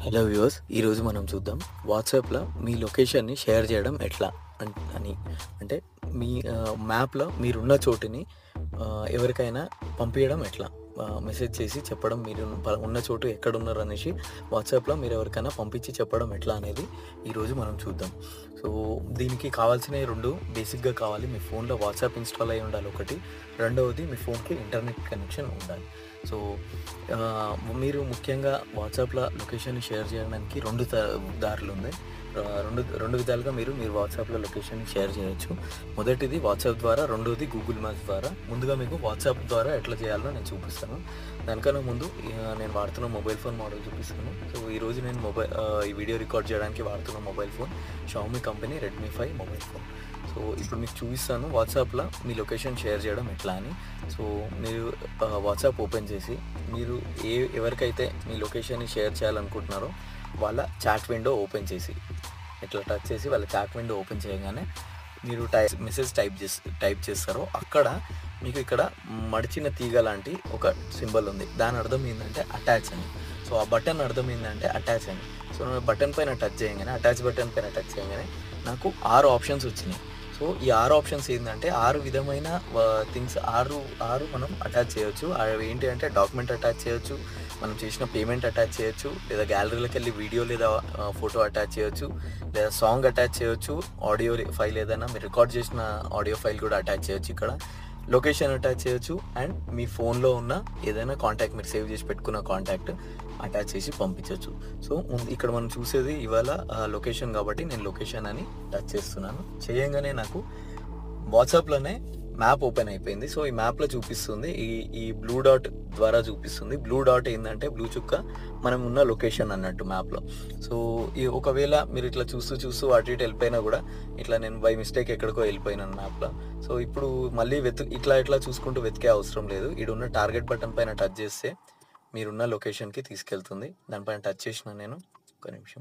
hello viewers ఈరోజు మనం చూద్దాం వాట్సాప్లో మీ లొకేషన్ని షేర్ చేయడం ఎట్లా అన్- అని అంటే మీ మ్యాప్లో మీరున్న చోటుని ఆ, ఎవరికైనా పంపించడం ఎట్లా ఆ, మెసేజ్ చేసి చెప్పడం మీరు ప- ఉన్న చోటు ఎక్కడ ఉన్నారు అనేసి వాట్సాప్లో మీరు ఎవరికైనా పంపించి చెప్పడం ఎట్లా అనేది ఈరోజు మనం చూద్దాం సో దీనికి కావాల్సిన రెండు బేసిక్గా కావాలి మీ ఫోన్లో వాట్సాప్ ఇన్స్టాల్ అయి ఉండాలి ఒకటి రెండవది మీ ఫోన్కి ఇంటర్నెట్ కనెక్షన్ ఉండాలి సో ఆ, మీరు ముఖ్యంగా వాట్సాప్లో లొకేషన్ షేర్ చేయడానికి రెండు త- దారులు ఉన్నాయి ఆ, రెండు రెండు విధాలుగా మీరు మీరు వాట్సాప్లో లొకేషన్ షేర్ చేయొచ్చు మొదటిది వాట్సాప్ ద్వారా రెండోది గూగుల్ మ్యాప్స్ ద్వారా ముందుగా మీకు వాట్సాప్ ద్వారా ఎట్లా చేయాలో నేను చూపిస్తాను దానికన్నా ముందు ఆ, నేను వాడుతున్న మొబైల్ ఫోన్ మోడల్ చూపిస్తాను సో ఈరోజు నేను మొబైల్ ఆ, ఈ వీడియో రికార్డ్ చేయడానికి వాడుతున్న mobile phone Xiaomi company Redmi five mobile phone so ఇప్పుడు మీకు చూపిస్తాను వాట్సాప్లో మీ లొకేషన్ షేర్ చేయడం ఎట్లా అని సో మీరు ఆ, వాట్సాప్ ఓపెన్ చేసి మీరు ఏ ఎవరికైతే మీ లొకేషన్ని షేర్ చేయాలనుకుంటున్నారో వాళ్ళ చాట్ విండో ఓపెన్ చేసి ఇట్లా టచ్ చేసి వాళ్ళ చాట్ విండో ఓపెన్ చేయగానే మీరు టై మెసేజ్ టైప్ చేసి టైప్ చేస్తారో అక్కడ మీకు ఇక్కడ మడిచిన తీగ లాంటి ఒక సింబల్ ఉంది దాని అర్థం ఏంటంటే అటాచ్ అని సో ఆ బటన్ అర్థం ఏంటంటే అటాచ్ అని సో నేను బటన్ పైన టచ్ చేయగానే అటాచ్ బటన్ పైన టచ్ చేయగానే నాకు ఆరు ఆప్షన్స్ వచ్చినాయి సో ఈ ఆరు ఆప్షన్స్ ఏంటంటే ఆరు విధమైన థింగ్స్ ఆరు ఆరు మనం అటాచ్ చేయొచ్చు అవి ఏంటి అంటే డాక్యుమెంట్ అటాచ్ చేయొచ్చు మనం చేసిన పేమెంట్ అటాచ్ చేయొచ్చు లేదా గ్యాలరీలోకి వెళ్ళి వీడియో లేదా ఫోటో అటాచ్ చేయొచ్చు లేదా సాంగ్ అటాచ్ చేయొచ్చు ఆడియో ఫైల్ ఏదైనా మీరు రికార్డ్ చేసిన ఆడియో ఫైల్ కూడా అటాచ్ చేయొచ్చు ఇక్కడ లొకేషన్ అటాచ్ చేయొచ్చు అండ్ మీ ఫోన్లో ఉన్న ఏదైనా కాంటాక్ట్ మీరు సేవ్ చేసి పెట్టుకున్న కాంటాక్ట్ అటాచ్ చేసి పంపించవచ్చు సో ముందు ఇక్కడ మనం చూసేది ఇవాళ లొకేషన్ కాబట్టి నేను లొకేషన్ అని టచ్ చేస్తున్నాను చేయంగానే నాకు వాట్సాప్లోనే మ్యాప్ ఓపెన్ అయిపోయింది సో ఈ మ్యాప్లో చూపిస్తుంది ఈ ఈ బ్లూ డాట్ ద్వారా చూపిస్తుంది బ్లూ డాట్ ఏంటంటే బ్లూ చుక్క మనం ఉన్న లొకేషన్ అన్నట్టు మ్యాప్లో సో ఈ ఒకవేళ మీరు ఇట్లా చూస్తూ చూస్తూ అటు ఇటు వెళ్ళిపోయినా కూడా ఇట్లా నేను బై మిస్టేక్ ఎక్కడికో వెళ్ళిపోయినాను మ్యాప్లో సో ఇప్పుడు మళ్ళీ వెతు ఇట్లా ఇట్లా చూసుకుంటూ వెతికే అవసరం లేదు ఇక్కడ ఉన్న టార్గెట్ బటన్ పైన టచ్ చేస్తే మీరున్న లొకేషన్కి తీసుకెళ్తుంది దానిపైన టచ్ చేసిన నేను ఒక నిమిషం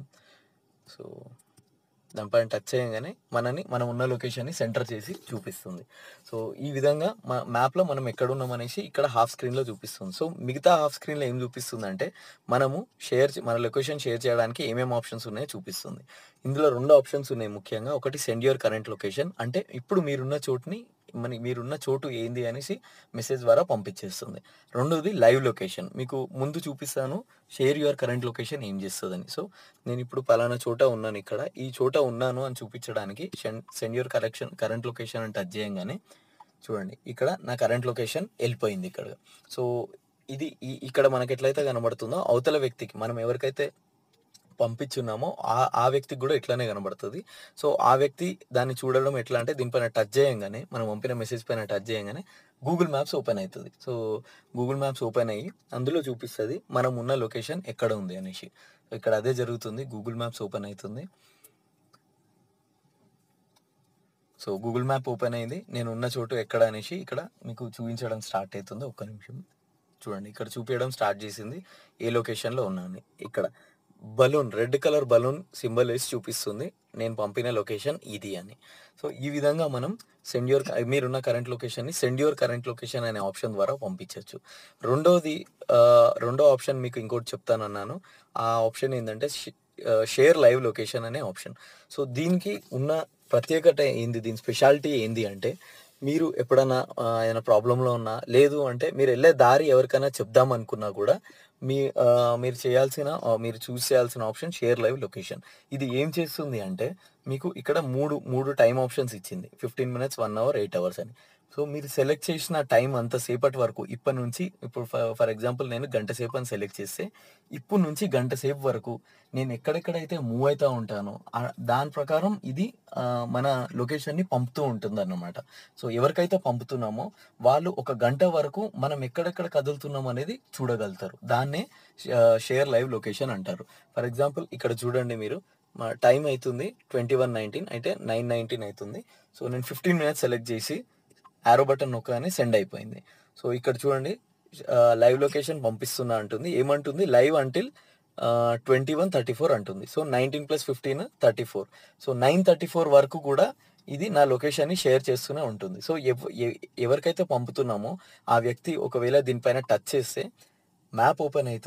సో దానిపైన టచ్ చేయగానే మనని మనం ఉన్న లొకేషన్ని సెంటర్ చేసి చూపిస్తుంది సో ఈ విధంగా మా మ్యాప్లో మనం ఎక్కడ ఉన్నాం అనేసి ఇక్కడ హాఫ్ స్క్రీన్లో చూపిస్తుంది సో మిగతా హాఫ్ స్క్రీన్లో ఏం చూపిస్తుంది అంటే మనము షేర్ మన లొకేషన్ షేర్ చేయడానికి ఏమేమి ఆప్షన్స్ ఉన్నాయో చూపిస్తుంది ఇందులో రెండు ఆప్షన్స్ ఉన్నాయి ముఖ్యంగా ఒకటి సెండ్ యువర్ కరెంట్ లొకేషన్ అంటే ఇప్పుడు మీరున్న చోటుని మన మీరున్న చోటు ఏంది అనేసి మెసేజ్ ద్వారా పంపించేస్తుంది రెండోది లైవ్ లొకేషన్ మీకు ముందు చూపిస్తాను షేర్ యువర్ కరెంట్ లొకేషన్ ఏం చేస్తుందని సో నేను ఇప్పుడు పలానా చోట ఉన్నాను ఇక్కడ ఈ చోట ఉన్నాను అని చూపించడానికి send your correction current location అని టచ్ చేయగానే చూడండి ఇక్కడ నా కరెంట్ లొకేషన్ వెళ్ళిపోయింది ఇక్కడ సో ఇది ఈ- ఇక్కడ మనకి ఎట్లయితే కనబడుతుందో అవతల వ్యక్తికి మనం ఎవరికైతే పంపించున్నామో ఆ ఆ వ్యక్తికి కూడా ఇట్లానే కనబడుతుంది సో ఆ వ్యక్తి దాన్ని చూడడం ఎట్లా అంటే దీనిపైన టచ్ చేయంగానే మనం పంపిన మెసేజ్ పైన టచ్ చేయంగానే గూగుల్ మ్యాప్స్ ఓపెన్ అవుతుంది సో గూగుల్ మ్యాప్స్ ఓపెన్ అయ్యి అందులో చూపిస్తుంది మనం ఉన్న లొకేషన్ ఎక్కడ ఉంది అనేసి ఇక్కడ అదే జరుగుతుంది గూగుల్ మ్యాప్స్ ఓపెన్ అవుతుంది సో గూగుల్ మ్యాప్ ఓపెన్ అయింది నేను ఉన్న చోటు ఎక్కడ అనేసి ఇక్కడ మీకు చూపించడం స్టార్ట్ అవుతుంది ఒక్క నిమిషం చూడండి ఇక్కడ చూపించడం స్టార్ట్ చేసింది ఏ లొకేషన్లో ఉన్నాను ఇక్కడ balloon red colour balloon symbol వేసి చూపిస్తుంది నేను పంపిన లొకేషన్ ఇది అని సో ఈ విధంగా మనం సెండ్ యువర్ మీరున్న కరెంట్ లొకేషన్ని సెండ్ యువర్ కరెంట్ లొకేషన్ అనే ఆప్షన్ ద్వారా పంపించవచ్చు రెండోది ఆ, రెండో ఆప్షన్ మీకు ఇంకోటి చెప్తానన్నాను ఆ ఆప్షన్ ఏంటంటే షేర్ లైవ్ లొకేషన్ అనే ఆప్షన్ సో దీనికి ఉన్న ప్రత్యేకత ఏంది దీని స్పెషాలిటీ ఏంది అంటే మీరు ఎప్పుడైనా ఆ, ఏదైనా ప్రాబ్లంలో ఉన్నా లేదు అంటే మీరు వెళ్ళే దారి ఎవరికైనా చెప్దాం అనుకున్నా కూడా మీ ఆ, మీరు చేయాల్సిన ఆ, మీరు చూస్ చేయాల్సిన ఆప్షన్ షేర్ లైవ్ లొకేషన్ ఇది ఏం చేస్తుంది అంటే మీకు ఇక్కడ మూడు మూడు టైం ఆప్షన్స్ ఇచ్చింది fifteen minutes one hour eight hours అని సో మీరు సెలెక్ట్ చేసిన టైం అంత సేపటి వరకు ఇప్పటి నుంచి ఇప్పుడు ఫర్ ఎగ్జాంపుల్ నేను గంట సేపు అని సెలెక్ట్ చేస్తే ఇప్పుడు నుంచి గంట సేపు వరకు నేను ఎక్కడెక్కడైతే మూవ్ అవుతూ ఉంటానో ఆ- దాని ప్రకారం ఇది ఆ, మన లొకేషన్ని పంపుతూ ఉంటుంది అన్నమాట సో ఎవరికైతే పంపుతున్నామో వాళ్ళు ఒక గంట వరకు మనం ఎక్కడెక్కడ కదులుతున్నాం అనేది చూడగలుగుతారు దాన్నే షేర్ లైవ్ లొకేషన్ అంటారు ఫర్ ఎగ్జాంపుల్ ఇక్కడ చూడండి మీరు మా టైం అవుతుంది ట్వంటీ వన్ నైన్టీన్ అయితే నైన్ నైన్టీన్ అవుతుంది సో నేను ఫిఫ్టీన్ మినిట్స్ సెలెక్ట్ చేసి ఆరో బటన్ నొక్కగానే సెండ్ అయిపోయింది సో ఇక్కడ చూడండి లైవ్ లొకేషన్ పంపిస్తున్నా అంటుంది ఏమంటుంది live until twenty one thirty four అంటుంది so nineteen plus fifteen thirty four so nine thirty four వరకు కూడా ఇది నా లొకేషన్ని షేర్ చేస్తూనే ఉంటుంది సో ఎవ- ఎ- ఎవరికైతే పంపుతున్నామో ఆ వ్యక్తి ఒకవేళ దీనిపైన టచ్ చేస్తే మ్యాప్ ఓపెన్ అవుతుంది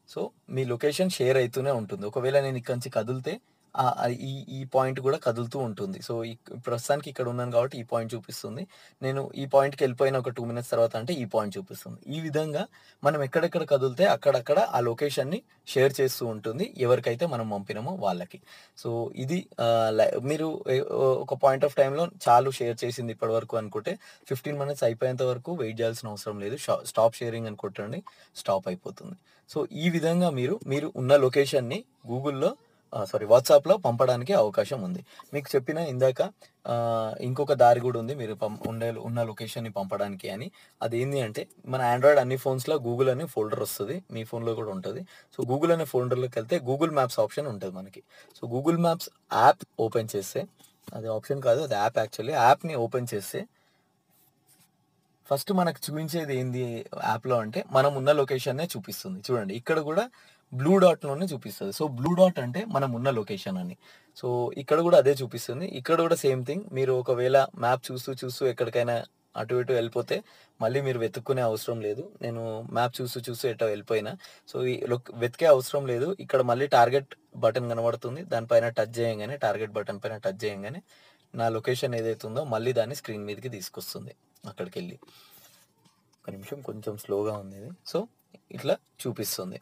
సో మీ లొకేషన్ షేర్ అవుతూనే ఉంటుంది ఒకవేళ నేను ఇక్కడ నుంచి కదిలితే ఆ- ఆ ఈ ఈ పాయింట్ కూడా కదులుతూ ఉంటుంది సో ఈ ప్రస్తుతానికి ఇక్కడ ఉన్నాను కాబట్టి ఈ పాయింట్ చూపిస్తుంది నేను ఈ పాయింట్కి వెళ్ళిపోయిన ఒక టూ మినిట్స్ తర్వాత అంటే ఈ పాయింట్ చూపిస్తుంది ఈ విధంగా మనం ఎక్కడెక్కడ కదిలితే అక్కడక్కడ ఆ లొకేషన్ని షేర్ చేస్తూ ఉంటుంది ఎవరికైతే మనం పంపినామో వాళ్ళకి సో ఇది ఆ, లై- మీరు ఏ- ఒక పాయింట్ ఆఫ్ టైంలో చాలు షేర్ చేసింది ఇప్పటి వరకు అనుకుంటే ఫిఫ్టీన్ మినిట్స్ అయిపోయేంత వరకు వెయిట్ చేయాల్సిన అవసరం లేదు స్టాప్ షేరింగ్ అని కొట్టండి స్టాప్ అయిపోతుంది సో ఈ విధంగా మీరు మీరు ఉన్న లొకేషన్ని గూగుల్లో సారీ వాట్సాప్లో పంపడానికి అవకాశం ఉంది మీకు చెప్పిన ఇందాక ఆ, ఇంకొక దారి కూడా ఉంది మీరు పం ఉండే ఉన్న లొకేషన్ని పంపడానికి అని అదేంటి అంటే మన ఆండ్రాయిడ్ అన్ని ఫోన్స్లో గూగుల్ అనే ఫోల్డర్ వస్తుంది మీ ఫోన్లో కూడా ఉంటుంది సో గూగుల్ అనే ఫోల్డర్లోకి వెళ్తే గూగుల్ మ్యాప్స్ ఆప్షన్ ఉంటుంది మనకి so Google maps app open చేస్తే అది ఆప్షన్ కాదు అది యాప్ యాక్చువల్లీ యాప్ని ఓపెన్ చేస్తే ఫస్ట్ మనకు చూపించేది ఏంది యాప్లో అంటే మనం ఉన్న లొకేషన్నే చూపిస్తుంది చూడండి ఇక్కడ కూడా బ్లూ డాట్లోనే చూపిస్తుంది సో బ్లూ డాట్ అంటే మనం ఉన్న లొకేషన్ అని సో ఇక్కడ కూడా అదే చూపిస్తుంది ఇక్కడ కూడా సేమ్ థింగ్ మీరు ఒకవేళ మ్యాప్ చూస్తూ చూస్తూ ఎక్కడికైనా అటు ఇటు వెళ్ళిపోతే మళ్ళీ మీరు వెతుక్కునే అవసరం లేదు నేను మ్యాప్ చూస్తూ చూస్తూ ఎటో వెళ్ళిపోయినా సో ఈ లొక్ వెతికే అవసరం లేదు ఇక్కడ మళ్ళీ టార్గెట్ బటన్ కనబడుతుంది దానిపైన టచ్ చేయగానే టార్గెట్ బటన్ పైన టచ్ చేయగానే నా లొకేషన్ ఏదైతే ఉందో మళ్ళీ దాన్ని స్క్రీన్ మీదకి తీసుకొస్తుంది అక్కడికి వెళ్ళి ఒక నిమిషం కొంచెం స్లోగా ఉంది ఇది సో ఇట్లా చూపిస్తుంది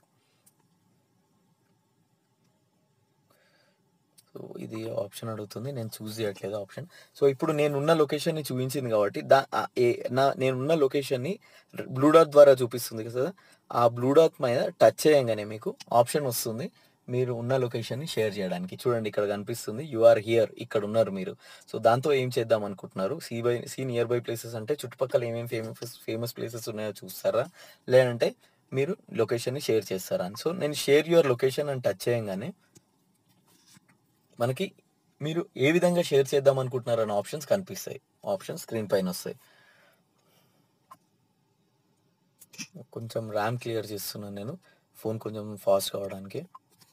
సో ఇది ఆప్షన్ అడుగుతుంది నేను చూస్ చేయట్లేదు ఆప్షన్ సో ఇప్పుడు నేను ఉన్న లొకేషన్ని చూపించింది కాబట్టి దా ఆ ఏ- నా నేనున్న లొకేషన్ని బ్లూ డాట్ ద్వారా చూపిస్తుంది కదా ఆ బ్లూ డాట్ మీద టచ్ చేయగానే మీకు ఆప్షన్ వస్తుంది మీరు ఉన్న లొకేషన్ని షేర్ చేయడానికి చూడండి ఇక్కడ కనిపిస్తుంది యు ఆర్ హియర్ ఇక్కడ ఉన్నారు మీరు సో దాంతో ఏం చేద్దాం అనుకుంటున్నారు see by see nearby places అంటే చుట్టుపక్కల ఏమేమి ఫేమస్ ఫేమస్ ప్లేసెస్ ఉన్నాయో చూస్తారా లేదంటే మీరు లొకేషన్ని షేర్ చేస్తారా అని సో నేను షేర్ యువర్ లొకేషన్ అని టచ్ చేయగానే మనకి మీరు ఏ విధంగా షేర్ చేద్దాం అనుకుంటున్నారు అనే ఆప్షన్స్ కనిపిస్తాయి ఆప్షన్స్ స్క్రీన్ పైన వస్తాయి కొంచెం ర్యామ్ క్లియర్ చేస్తున్నాను నేను ఫోన్ కొంచెం ఫాస్ట్ కావడానికి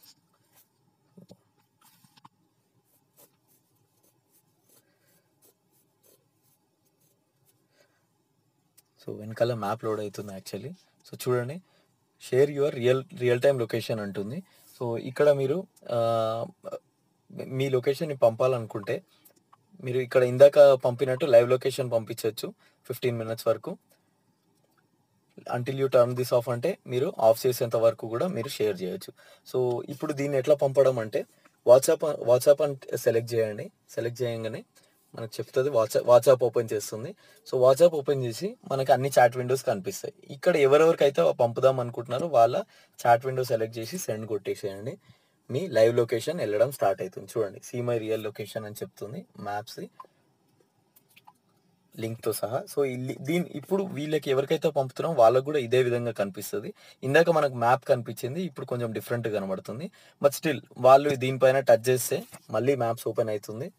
సో వెనకాల మ్యాప్ లోడ్ అవుతుంది యాక్చువల్లీ సో చూడండి share your real real time location అంటుంది సో ఇక్కడ మీరు ఆ, మీ లొకేషన్ని పంపాలనుకుంటే మీరు ఇక్కడ ఇందాక పంపినట్టు లైవ్ లొకేషన్ పంపించవచ్చు ఫిఫ్టీన్ మినిట్స్ వరకు until you turn this off అంటే మీరు ఆఫ్ చేసేంత వరకు కూడా మీరు షేర్ చేయొచ్చు సో ఇప్పుడు దీన్ని ఎట్లా పంపడం అంటే వాట్సాప్ వాట్సాప్ అని సెలెక్ట్ చేయండి సెలెక్ట్ చేయగానే మనకు చెప్తుంది వాట్సాప్ వాట్సాప్ ఓపెన్ చేస్తుంది సో వాట్సాప్ ఓపెన్ చేసి మనకి అన్ని చాట్ విండోస్ కనిపిస్తాయి ఇక్కడ ఎవరెవరికైతే పంపుదాం అనుకుంటున్నారో వాళ్ళ చాట్ విండో సెలెక్ట్ చేసి సెండ్ కొట్టేసేయండి మీ లైవ్ లొకేషన్ వెళ్ళడం స్టార్ట్ అవుతుంది చూడండి సీ మై రియల్ లొకేషన్ అని చెప్తుంది మ్యాప్స్ లింక్ తో సహా సో ఈ లి- దీని ఇప్పుడు వీళ్ళకి ఎవరికైతే పంపుతున్నాం వాళ్ళకు కూడా ఇదే విధంగా కనిపిస్తుంది ఇందాక మనకు మ్యాప్ కనిపించింది ఇప్పుడు కొంచెం డిఫరెంట్ కనబడుతుంది బట్ స్టిల్ వాళ్ళు దీనిపైన టచ్ చేస్తే మళ్ళీ మ్యాప్స్ ఓపెన్ అవుతుంది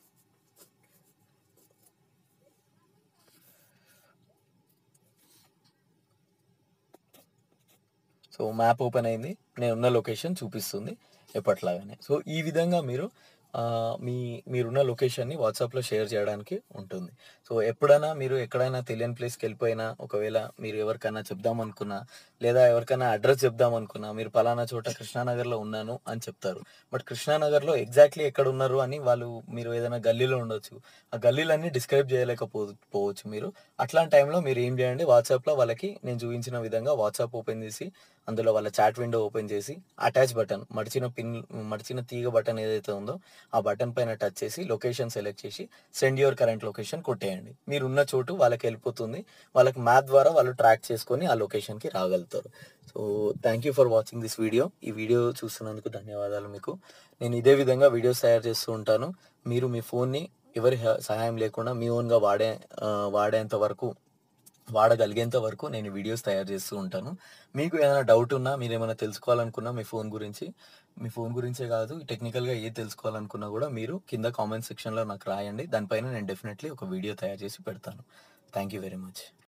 సో మ్యాప్ ఓపెన్ అయింది నేను ఉన్న లొకేషన్ చూపిస్తుంది ఎప్పట్లాగానే సో ఈ విధంగా మీరు ఆ, మీ మీరున్న లొకేషన్ని వాట్సాప్లో షేర్ చేయడానికి ఉంటుంది సో ఎప్పుడైనా మీరు ఎక్కడైనా తెలియని ప్లేస్కి వెళ్ళిపోయినా ఒకవేళ మీరు ఎవరికైనా చెప్దాం అనుకున్నా లేదా ఎవరికైనా అడ్రస్ చెప్దాం అనుకున్నా మీరు పలానా చోట కృష్ణానగర్లో ఉన్నాను అని చెప్తారు బట్ కృష్ణానగర్లో ఎగ్జాక్ట్లీ ఎక్కడ ఉన్నారు అని వాళ్ళు మీరు ఏదైనా గల్లీలో ఉండొచ్చు ఆ గల్లీలన్నీ డిస్క్రైబ్ చేయలేకపో పోవచ్చు మీరు అట్లాంటి టైంలో మీరు ఏం చేయండి వాట్సాప్లో వాళ్ళకి నేను చూపించిన విధంగా వాట్సాప్ ఓపెన్ చేసి అందులో వాళ్ళ చాట్ విండో ఓపెన్ చేసి అటాచ్ బటన్ మడిచిన పిన్ మడిచిన తీగ బటన్ ఏదైతే ఉందో ఆ బటన్ పైన టచ్ చేసి లొకేషన్ సెలెక్ట్ చేసి సెండ్ యువర్ కరెంట్ లొకేషన్ కొట్టేయండి మీరు ఉన్న చోటు వాళ్ళకి వెళ్ళిపోతుంది వాళ్ళకి మ్యాప్ ద్వారా వాళ్ళు ట్రాక్ చేసుకొని ఆ లొకేషన్కి రాగలుగుతారు so thank you for watching this video ఈ వీడియో చూస్తున్నందుకు ధన్యవాదాలు మీకు నేను ఇదే విధంగా వీడియోస్ తయారు చేస్తూ ఉంటాను మీరు మీ ఫోన్ని ఎవరి హ- సహాయం లేకుండా మీ ఓన్గా వాడే ఆ, వాడేంత వరకు వాడగలిగేంత వరకు నేను వీడియోస్ తయారు చేస్తూ ఉంటాను మీకు ఏదైనా డౌట్ ఉన్నా మీరు ఏమైనా తెలుసుకోవాలనుకున్నా మీ ఫోన్ గురించి మీ ఫోన్ గురించే కాదు టెక్నికల్గా ఏది తెలుసుకోవాలనుకున్నా కూడా మీరు కింద కామెంట్ సెక్షన్లో నాకు రాయండి దానిపైన నేను డెఫినెట్లీ ఒక వీడియో తయారు చేసి పెడతాను థ్యాంక్ యూ వెరీ మచ్